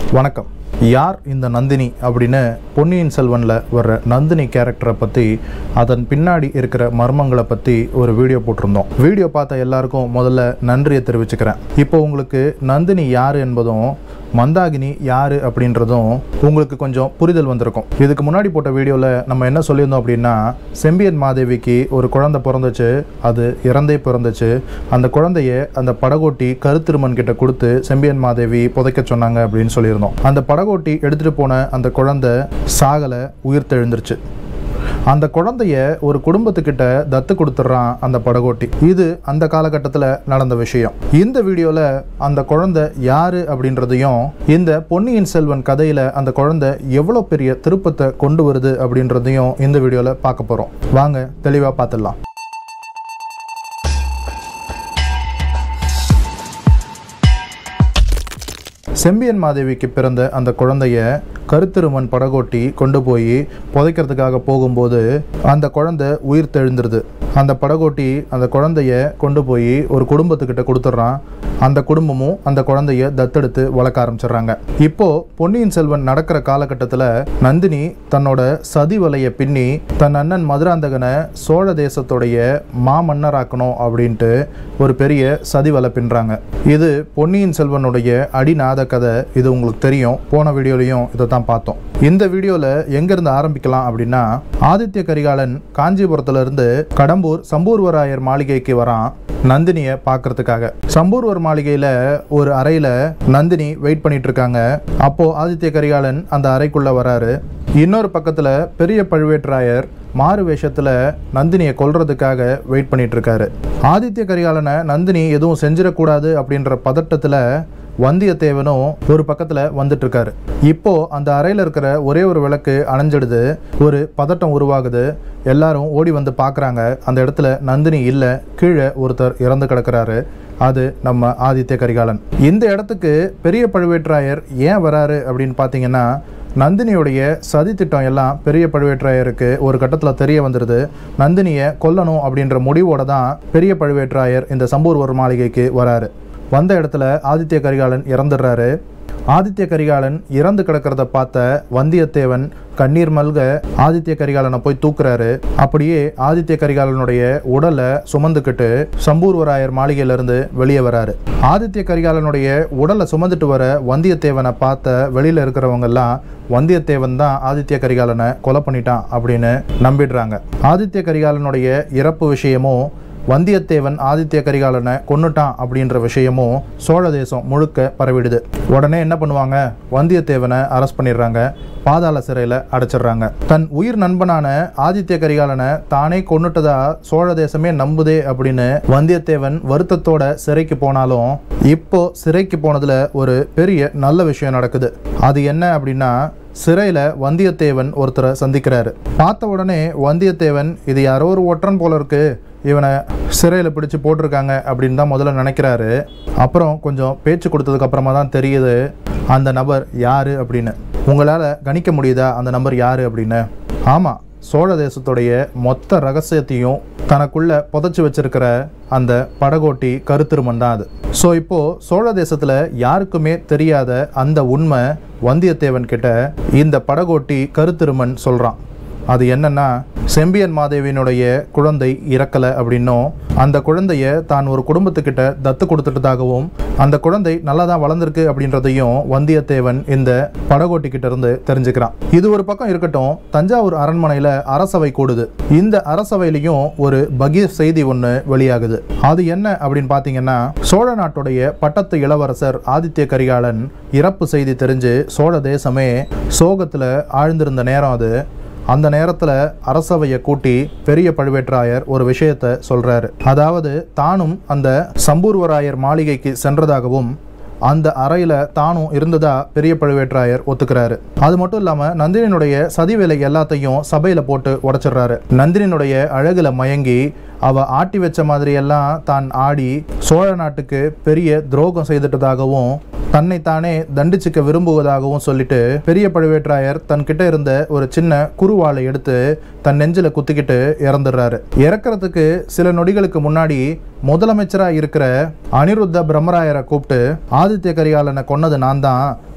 வணக்கம் யார் இந்த நந்தினி அப்படின்னு பொன்னியின் செல்வனில் வர்ற நந்தினி கேரக்டரை பற்றி அதன் பின்னாடி இருக்கிற மர்மங்களை பற்றி ஒரு வீடியோ போட்டிருந்தோம் வீடியோ பார்த்த எல்லாருக்கும் முதல்ல நன்றியை தெரிவிச்சுக்கிறேன் இப்போ உங்களுக்கு நந்தினி யார் என்பதும் மந்தாகினி யார் அப்படின்றதும் உங்களுக்கு கொஞ்சம் புரிதல் வந்திருக்கும் இதுக்கு முன்னாடி போட்ட வீடியோவில் நம்ம என்ன சொல்லியிருந்தோம் அப்படின்னா செம்பியன் மாதேவிக்கு ஒரு குழந்தை பிறந்துச்சு அது இறந்தே பிறந்துச்சு அந்த குழந்தைய அந்த படகோட்டி கருத்திருமன் கிட்ட கொடுத்து செம்பியன் மாதேவி புதைக்க சொன்னாங்க அப்படின்னு சொல்லியிருந்தோம் அந்த படகோட்டி எடுத்துகிட்டு போன அந்த குழந்தை சாகலை உயிர் தெழுந்துருச்சு அந்த குழந்தைய ஒரு குடும்பத்துக்கிட்ட தத்து கொடுத்துட்றான் அந்த படகோட்டி இது அந்த காலகட்டத்தில் நடந்த விஷயம் இந்த வீடியோவில் அந்த குழந்தை யாரு அப்படின்றதையும் இந்த பொன்னியின் செல்வன் கதையில் அந்த குழந்தை எவ்வளோ பெரிய திருப்பத்தை கொண்டு வருது அப்படின்றதையும் இந்த வீடியோவில் பார்க்க போகிறோம் வாங்க தெளிவாக பார்த்துடலாம் செம்பியன் மாதேவிக்கு பிறந்த அந்த குழந்தைய கருத்திருமன் படகோட்டி கொண்டு போய் புதைக்கிறதுக்காக போகும்போது அந்த குழந்தை உயிர் தெழுந்துருது அந்த படகோட்டி அந்த குழந்தைய கொண்டு போய் ஒரு குடும்பத்துக்கிட்ட கொடுத்துட்றான் அந்த குடும்பமும் அந்த குழந்தைய தத்தெடுத்து வளர்க்க ஆரம்பிச்சிடுறாங்க இப்போ பொன்னியின் செல்வன் நடக்கிற காலகட்டத்தில் நந்தினி தன்னோட சதி வலையை பின்னி தன் அண்ணன் மதுராந்தகனை சோழ தேசத்துடைய மாமன்னராக்கணும் அப்படின்ட்டு ஒரு பெரிய சதி வலை பின்றாங்க இது பொன்னியின் செல்வனுடைய அடிநாத கதை இது உங்களுக்கு தெரியும் போன வீடியோலையும் இதை தான் பார்த்தோம் இந்த வீடியோவில் எங்கேருந்து ஆரம்பிக்கலாம் அப்படின்னா ஆதித்ய கரிகாலன் காஞ்சிபுரத்துல இருந்து கடம்பூர் சம்பூர்வராயர் மாளிகைக்கு வரான் நந்தினியை பார்க்கறதுக்காக சம்பூர்வர் மாளிகையில் ஒரு அறையில் நந்தினி வெயிட் பண்ணிட்டு இருக்காங்க அப்போ ஆதித்ய கரிகாலன் அந்த அறைக்குள்ள வராரு இன்னொரு பக்கத்தில் பெரிய பழுவேட்டராயர் மாறு வேஷத்தில் நந்தினியை கொல்றதுக்காக வெயிட் பண்ணிட்டு இருக்காரு ஆதித்ய கரிகாலனை நந்தினி எதுவும் செஞ்சிடக்கூடாது அப்படின்ற பதட்டத்தில் வந்தியத்தேவனும் ஒரு பக்கத்தில் வந்துட்டு இருக்காரு இப்போ அந்த அறையில் இருக்கிற ஒரே ஒரு விளக்கு அணைஞ்சிடுது ஒரு பதட்டம் உருவாகுது எல்லாரும் ஓடி வந்து பார்க்குறாங்க அந்த இடத்துல நந்தினி இல்லை கீழே ஒருத்தர் இறந்து கிடக்கிறாரு அது நம்ம ஆதித்ய கரிகாலன் இந்த இடத்துக்கு பெரிய பழுவேட்டராயர் ஏன் வராரு அப்படின்னு பார்த்தீங்கன்னா நந்தினியுடைய சதி திட்டம் எல்லாம் பெரிய பழுவேட்டராயருக்கு ஒரு கட்டத்தில் தெரிய வந்துடுது நந்தினியை கொல்லணும் அப்படின்ற முடிவோட தான் பெரிய பழுவேட்டராயர் இந்த சம்பூர்வர் மாளிகைக்கு வராரு வந்த இடத்துல ஆதித்ய கரிகாலன் இறந்துடுறாரு ஆதித்ய கரிகாலன் இறந்து கிடக்கிறத பார்த்த வந்தியத்தேவன் கண்ணீர் மல்க ஆதித்ய கரிகாலனை போய் தூக்குறாரு அப்படியே ஆதித்ய கரிகாலனுடைய உடலை சுமந்துக்கிட்டு சம்பூர்வராயர் மாளிகையிலிருந்து வெளியே வராரு ஆதித்ய கரிகாலனுடைய உடலை சுமந்துட்டு வர வந்தியத்தேவனை பார்த்த வெளியில இருக்கிறவங்க எல்லாம் வந்தியத்தேவன் தான் ஆதித்ய கரிகாலனை கொலை பண்ணிட்டான் அப்படின்னு நம்பிடுறாங்க ஆதித்ய கரிகாலனுடைய இறப்பு விஷயமும் வந்தியத்தேவன் ஆதித்ய கரிகாலனை கொன்னுட்டான் அப்படின்ற விஷயமும் சோழ தேசம் முழுக்க பரவிடுது உடனே என்ன பண்ணுவாங்க வந்தியத்தேவனை அரெஸ்ட் பண்ணிடுறாங்க பாதாள சிறையில் அடைச்சிடுறாங்க தன் உயிர் நண்பனான ஆதித்ய கரிகாலனை தானே கொன்னுட்டதா சோழ தேசமே நம்புதே அப்படின்னு வந்தியத்தேவன் வருத்தத்தோட சிறைக்கு போனாலும் இப்போ சிறைக்கு போனதுல ஒரு பெரிய நல்ல விஷயம் நடக்குது அது என்ன அப்படின்னா சிறையில் வந்தியத்தேவன் ஒருத்தரை சந்திக்கிறாரு பார்த்த உடனே வந்தியத்தேவன் இது யாரோ ஒரு ஒற்றன் போல இருக்கு இவனை சிறையில் பிடிச்சு போட்டிருக்காங்க அப்படின்னு தான் முதல்ல நினைக்கிறாரு அப்புறம் கொஞ்சம் பேச்சு கொடுத்ததுக்கு அப்புறமா தான் தெரியுது அந்த நபர் யார் அப்படின்னு உங்களால் கணிக்க முடியுதா அந்த நபர் யார் அப்படின்னு ஆமாம் சோழ தேசத்துடைய மொத்த ரகசியத்தையும் தனக்குள்ள புதைச்சி வச்சிருக்கிற அந்த படகோட்டி கருத்திருமன் தான் அது ஸோ இப்போ சோழ தேசத்தில் யாருக்குமே தெரியாத அந்த உண்மை வந்தியத்தேவன் கிட்ட இந்த படகோட்டி கருத்திருமன் சொல்கிறான் அது என்னன்னா செம்பியன் மாதேவியினுடைய குழந்தை இறக்கலை அப்படின்னும் அந்த குழந்தைய தான் ஒரு குடும்பத்துக்கிட்ட தத்து கொடுத்துட்டதாகவும் அந்த குழந்தை நல்லா தான் வளர்ந்துருக்கு அப்படின்றதையும் வந்தியத்தேவன் இந்த படகோட்டி கிட்ட இருந்து தெரிஞ்சுக்கிறான் இது ஒரு பக்கம் இருக்கட்டும் தஞ்சாவூர் அரண்மனையில் அரசவை கூடுது இந்த அரசவையிலையும் ஒரு பகீர் செய்தி ஒன்று வெளியாகுது அது என்ன அப்படின்னு பார்த்தீங்கன்னா சோழ நாட்டுடைய பட்டத்து இளவரசர் ஆதித்ய கரிகாலன் இறப்பு செய்தி தெரிஞ்சு சோழ தேசமே சோகத்தில் ஆழ்ந்திருந்த நேரம் அது அந்த நேரத்தில் அரசவையை கூட்டி பெரிய பழுவேட்டராயர் ஒரு விஷயத்தை சொல்றாரு அதாவது தானும் அந்த சம்பூர்வராயர் மாளிகைக்கு சென்றதாகவும் அந்த அறையில் தானும் இருந்ததா பெரிய பழுவேட்டராயர் ஒத்துக்கிறாரு அது மட்டும் இல்லாமல் நந்தினியினுடைய சதி வேலை எல்லாத்தையும் சபையில் போட்டு உடைச்சிடுறாரு நந்தினியினுடைய அழகுல மயங்கி அவ ஆட்டி வச்ச மாதிரியெல்லாம் தான் ஆடி சோழ நாட்டுக்கு பெரிய துரோகம் செய்துட்டதாகவும் தன்னைத்தானே தண்டிச்சுக்க விரும்புவதாகவும் சொல்லிட்டு பெரிய பழுவேட்டராயர் தன்கிட்ட இருந்த ஒரு சின்ன குருவாளை எடுத்து தன் நெஞ்சில குத்திக்கிட்டு இறந்துடுறாரு இறக்கிறதுக்கு சில நொடிகளுக்கு முன்னாடி முதலமைச்சரா இருக்கிற அனிருத்த பிரம்மராயரை கூப்பிட்டு ஆதித்ய கரிகாலனை கொன்னது நான் தான்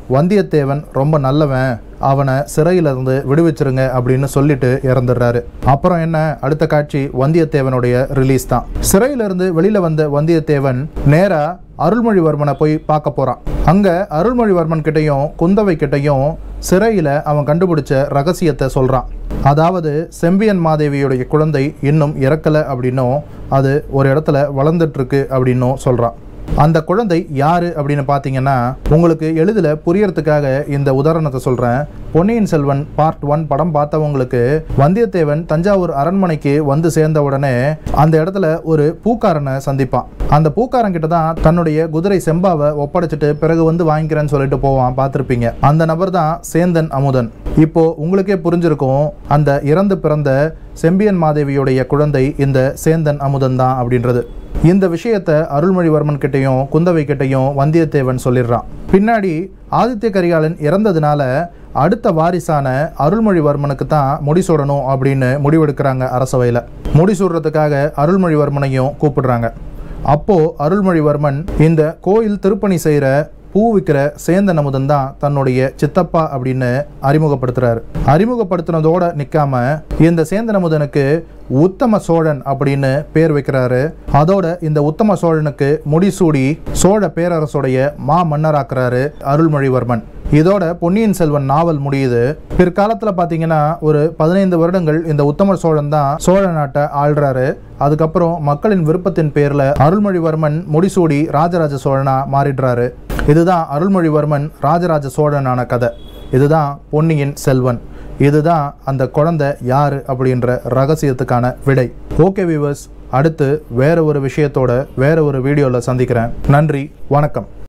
வந்தியத்தேவன் ரொம்ப நல்லவன் அவனை சிறையிலிருந்து விடுவிச்சிருங்க அப்படின்னு சொல்லிட்டு இறந்துடுறாரு அப்புறம் என்ன அடுத்த காட்சி வந்தியத்தேவனுடைய ரிலீஸ் தான் சிறையிலிருந்து வெளியில வந்த வந்தியத்தேவன் நேரா அருள்மொழிவர்மனை போய் பார்க்க போறான் அங்க அருள்மொழிவர்மன் கிட்டயும் குந்தவை கிட்டயும் சிறையில அவன் கண்டுபிடிச்ச ரகசியத்தை சொல்றான் அதாவது செம்பியன் மாதேவியுடைய குழந்தை இன்னும் இறக்கல அப்படின்னும் அது ஒரு இடத்துல வளர்ந்துட்டு இருக்கு அப்படின்னும் சொல்றான் அந்த குழந்தை யாரு அப்படின்னு பார்த்தீங்கன்னா உங்களுக்கு எளிதில் புரியறதுக்காக இந்த உதாரணத்தை சொல்கிறேன் பொன்னியின் செல்வன் பார்ட் ஒன் படம் பார்த்தவங்களுக்கு வந்தியத்தேவன் தஞ்சாவூர் அரண்மனைக்கு வந்து சேர்ந்த உடனே அந்த இடத்துல ஒரு பூக்காரனை சந்திப்பான் அந்த பூக்காரன் கிட்ட தான் தன்னுடைய குதிரை செம்பாவை ஒப்படைச்சிட்டு பிறகு வந்து வாங்கிக்கிறேன்னு சொல்லிட்டு போவான் பார்த்துருப்பீங்க அந்த நபர் தான் சேந்தன் அமுதன் இப்போ உங்களுக்கே புரிஞ்சிருக்கும் அந்த இறந்து பிறந்த செம்பியன் மாதேவியுடைய குழந்தை இந்த சேந்தன் அமுதன் தான் அப்படின்றது இந்த விஷயத்த அருள்மொழிவர்மன் கிட்டையும் குந்தவை கிட்டையும் வந்தியத்தேவன் சொல்லிடுறான் பின்னாடி ஆதித்ய கரிகாலன் இறந்ததுனால அடுத்த வாரிசான அருள்மொழிவர்மனுக்கு தான் முடிசூடணும் அப்படின்னு முடிவெடுக்கிறாங்க அரசவையில் முடிசூடுறதுக்காக அருள்மொழிவர்மனையும் கூப்பிடுறாங்க அப்போ அருள்மொழிவர்மன் இந்த கோயில் திருப்பணி செய்கிற பூ விற்கிற சேந்தன் அமுதன் தான் தன்னுடைய சித்தப்பா அப்படின்னு அறிமுகப்படுத்துறாரு அறிமுகப்படுத்தினதோட நிற்காம இந்த சேந்தன் அமுதனுக்கு உத்தம சோழன் அப்படின்னு பேர் வைக்கிறாரு அதோட இந்த உத்தம சோழனுக்கு முடிசூடி சோழ பேரரசுடைய மா மன்னராக்குறாரு அருள்மொழிவர்மன் இதோட பொன்னியின் செல்வன் நாவல் முடியுது பிற்காலத்தில் பார்த்தீங்கன்னா ஒரு பதினைந்து வருடங்கள் இந்த உத்தம சோழன் தான் சோழ நாட்டை ஆள்றாரு அதுக்கப்புறம் மக்களின் விருப்பத்தின் பேரில் அருள்மொழிவர்மன் முடிசூடி ராஜராஜ சோழனா மாறிடுறாரு இதுதான் அருள்மொழிவர்மன் ராஜராஜ சோழனான கதை இதுதான் பொன்னியின் செல்வன் இதுதான் அந்த குழந்தை யாரு அப்படின்ற ரகசியத்துக்கான விடை ஓகே வியூவர்ஸ் அடுத்து வேற ஒரு விஷயத்தோட வேற ஒரு வீடியோவில் சந்திக்கிறேன் நன்றி வணக்கம்